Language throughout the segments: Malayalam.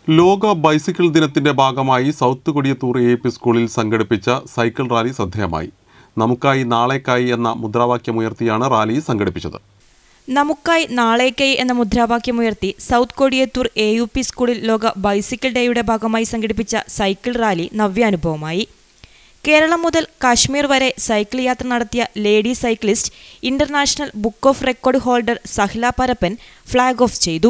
ലോക ബൈസിക്കിൾ ദിനത്തിന്റെ ഭാഗമായി സൗത്ത് കൊടിയത്തൂർ എ പി സ്കൂളിൽ സംഘടിപ്പിച്ച സൈക്കിൾ റാലി ശ്രദ്ധേയമായി നമുക്കായി നാളേക്കായി എന്ന മുദ്രാവാക്യമുയർത്തിയാണ് റാലി സംഘടിപ്പിച്ചത് നമുക്കായി നാളേക്കായി എന്ന മുദ്രാവാക്യമുയർത്തി south Kodiyathur A U P സ്കൂളിൽ ലോക ബൈസിക്കിൾ ഡേയുടെ ഭാഗമായി സംഘടിപ്പിച്ച സൈക്കിൾ റാലി നവ്യാനുഭവമായി കേരളം മുതൽ കാശ്മീർ വരെ സൈക്കിൾ യാത്ര നടത്തിയ lady cyclist international book of record holder Sahla Parappan flag off ചെയ്തു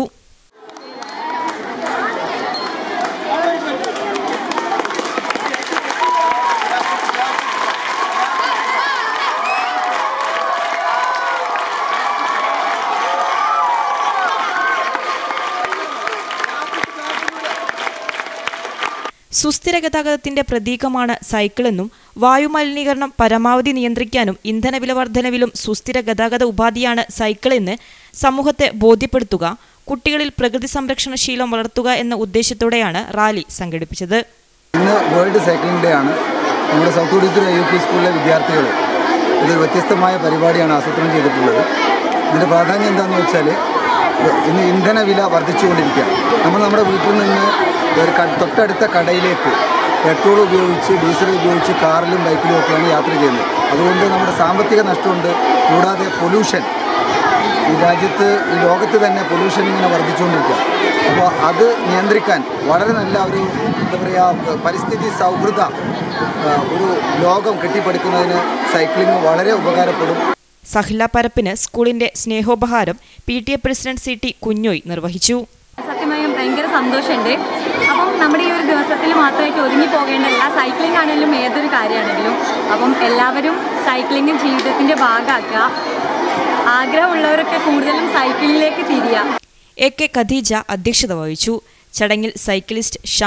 സുസ്ഥിര ഗതാഗതത്തിന്റെ പ്രതീകമാണ് സൈക്കിളെന്നും വായുമലിനീകരണം പരമാവധി നിയന്ത്രിക്കാനും ഇന്ധനവില വർധനവിലും സുസ്ഥിര ഗതാഗത ഉപാധിയാണ് സൈക്കിളെന്ന് സമൂഹത്തെ ബോധ്യപ്പെടുത്തുക കുട്ടികളിൽ പ്രകൃതി സംരക്ഷണ ശീലം വളർത്തുക എന്ന ഉദ്ദേശത്തോടെയാണ് റാലി സംഘടിപ്പിച്ചത് ഇന്ന് വേൾഡ് സൈക്ലിംഗ് ഡേ ആണ് നമ്മുടെ സൗത്ത് കൊടിയത്തൂർ യു പി സ്കൂളിലെ വിദ്യാർത്ഥികൾ ഇത് വ്യത്യസ്തമായ പരിപാടിയാണ് ആസൂത്രണം ചെയ്തിട്ടുള്ളത് ഇതിൻ്റെ പ്രാധാന്യം എന്താണെന്ന് വെച്ചാൽ ഇന്ന് ഇന്ധന വില വർദ്ധിച്ചുകൊണ്ടിരിക്കുകയാണ് നമ്മൾ നമ്മുടെ വീട്ടിൽ നിന്ന് ഒരു ക- തൊട്ടടുത്ത കടയിലേക്ക് പെട്രോൾ ഉപയോഗിച്ച് ഡീസൽ ഉപയോഗിച്ച് കാറിലും ബൈക്കിലും ഒക്കെയാണ് യാത്ര ചെയ്യുന്നത് അതുകൊണ്ട് നമ്മുടെ സാമ്പത്തിക നഷ്ടമുണ്ട് കൂടാതെ പൊല്യൂഷൻ ഈ രാജ്യത്ത് ഈ ലോകത്ത് തന്നെ പൊല്യൂഷൻ ഇങ്ങനെ വർദ്ധിച്ചുകൊണ്ടിരിക്കുക അപ്പോൾ അത് നിയന്ത്രിക്കാൻ വളരെ നല്ല ഒരു എന്താ പറയുക പരിസ്ഥിതി സൗഹൃദ ആ, ഒരു ലോകം കെട്ടിപ്പടുക്കുന്നതിന് സൈക്ലിംഗ് വളരെ ഉപകാരപ്പെടും സഹ്ല പരപ്പിന് സ്കൂളിന്റെ സ്നേഹോപഹാരം P T A president C T Kunjoy നിർവഹിച്ചു സത്യമായും ഭയങ്കര സന്തോഷമുണ്ട് അപ്പം നമ്മുടെ ഈ ഒരു ദിവസത്തിൽ മാത്രമായിട്ട് ഒതുങ്ങി പോകേണ്ടല്ല സൈക്ലിംഗ് ആണെങ്കിലും ഏതൊരു കാര്യമാണെങ്കിലും അപ്പം എല്ലാവരും സൈക്ലിംഗ് ജീവിതത്തിൻ്റെ ഭാഗമാക്കുക ആഗ്രഹമുള്ളവരൊക്കെ കൂടുതലും സൈക്ലിങ്ങിലേക്ക് തിരിയുക എ കെ ഖദീജ അധ്യക്ഷത വഹിച്ചു ചടങ്ങിൽ സൈക്ലിസ്റ്റ് ഷാ